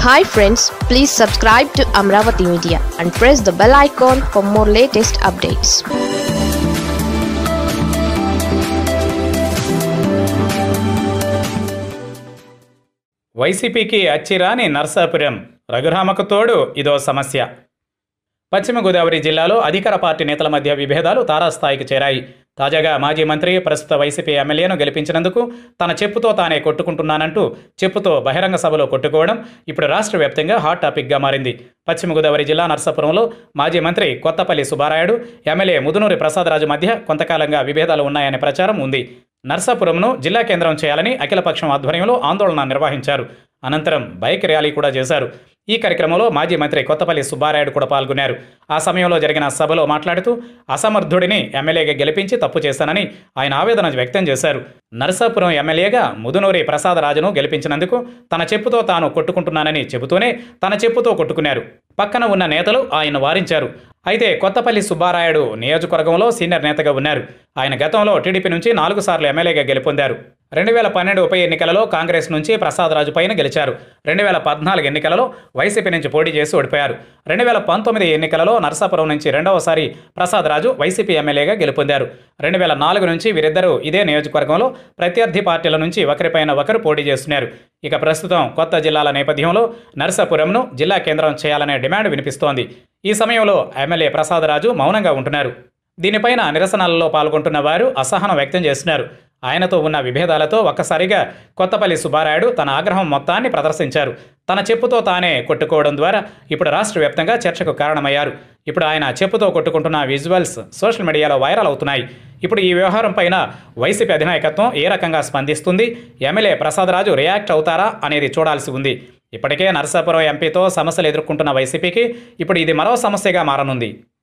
hi friends please subscribe to Amaravati media and press the bell icon for more latest updates వైసీపీకి అచ్చిరాని నర్సాపురం రఘురామకు తోడు ఇదో సమస్య పశ్చిమ గోదావరి జిల్లాలో అధికార పార్టీ నేతల మధ్య విభేదాలు తారాస్థాయికి చేరాయి తాజాగా మాజీ మంత్రి ప్రస్తుత వైసీపీ ఎమ్మెల్యేను గెలిపించినందుకు తన చెప్పుతో తానే కొట్టుకుంటున్నానంటూ చెప్పుతో బహిరంగ సభలో కొట్టుకోవడం ఇప్పుడు రాష్ట్ర వ్యాప్తంగా హాట్ టాపిక్గా మారింది పశ్చిమ గోదావరి జిల్లా నర్సాపురంలో మాజీ మంత్రి కొత్తపల్లి సుబ్బారాయుడు ఎమ్మెల్యే ముదునూరి ప్రసాదరాజు మధ్య కొంతకాలంగా విభేదాలు ఉన్నాయనే ప్రచారం ఉంది నర్సాపురంను జిల్లా కేంద్రం చేయాలని అఖిలపక్షం ఆధ్వర్యంలో ఆందోళన నిర్వహించారు అనంతరం బైక్ ర్యాలీ కూడా చేశారు ఈ కార్యక్రమంలో మాజీ మంత్రి కొత్తపల్లి సుబ్బారాయుడు కూడా పాల్గొన్నారు ఆ సమయంలో జరిగిన సభలో మాట్లాడుతూ అసమర్థుడిని ఎమ్మెల్యేగా గెలిపించి తప్పు చేశానని ఆయన ఆవేదన వ్యక్తం చేశారు నరసాపురం ఎమ్మెల్యేగా ముదునూరి ప్రసాదరాజును గెలిపించినందుకు తన చెప్పుతో తాను కొట్టుకుంటున్నానని చెబుతూనే తన చెప్పుతో కొట్టుకున్నారు పక్కన ఉన్న నేతలు ఆయన వారించారు అయితే కొత్తపల్లి సుబ్బారాయుడు నియోజకవర్గంలో సీనియర్ నేతగా ఉన్నారు ఆయన గతంలో టీడీపీ నుంచి నాలుగు సార్లు ఎమ్మెల్యేగా గెలుపొందారు రెండు వేల పన్నెండు ఉప ఎన్నికలలో కాంగ్రెస్ నుంచి ప్రసాదరాజు పైన గెలిచారు రెండు వేల పద్నాలుగు ఎన్నికలలో వైసీపీ నుంచి పోటీ చేసి ఓడిపోయారు రెండు వేల పంతొమ్మిది ఎన్నికలలో నరసాపురం నుంచి రెండవసారి ప్రసాదరాజు వైసీపీ ఎమ్మెల్యేగా గెలుపొందారు రెండు వేల నాలుగు నుంచి వీరిద్దరూ ఇదే నియోజకవర్గంలో ప్రత్యర్థి పార్టీల నుంచి ఒకరిపైన ఒకరు పోటీ చేస్తున్నారు ఇక ప్రస్తుతం కొత్త జిల్లాల నేపథ్యంలో నరసాపురంను జిల్లా కేంద్రం చేయాలనే డిమాండ్ వినిపిస్తోంది ఈ సమయంలో ఎమ్మెల్యే ప్రసాదరాజు మౌనంగా ఉంటున్నారు దీనిపైన నిరసనలలో పాల్గొంటున్న వారు అసహనం వ్యక్తం చేస్తున్నారు ఆయనతో ఉన్న విభేదాలతో ఒక్కసారిగా కొత్తపల్లి సుబ్బారాయుడు తన ఆగ్రహం మొత్తాన్ని ప్రదర్శించారు తన చెప్పుతో తానే కొట్టుకోవడం ద్వారా ఇప్పుడు రాష్ట్ర వ్యాప్తంగా చర్చకు కారణమయ్యారు ఇప్పుడు ఆయన చెప్పుతో కొట్టుకుంటున్న విజువల్స్ సోషల్ మీడియాలో వైరల్ అవుతున్నాయి ఇప్పుడు ఈ వ్యవహారం పైన వైసీపీ అధినాయకత్వం ఏ రకంగా స్పందిస్తుంది ఎమ్మెల్యే ప్రసాదరాజు రియాక్ట్ అవుతారా అనేది చూడాల్సి ఉంది ఇప్పటికే నరసాపురం ఎంపీతో సమస్యలు ఎదుర్కొంటున్న వైసీపీకి ఇప్పుడు ఇది మరో సమస్యగా మారనుంది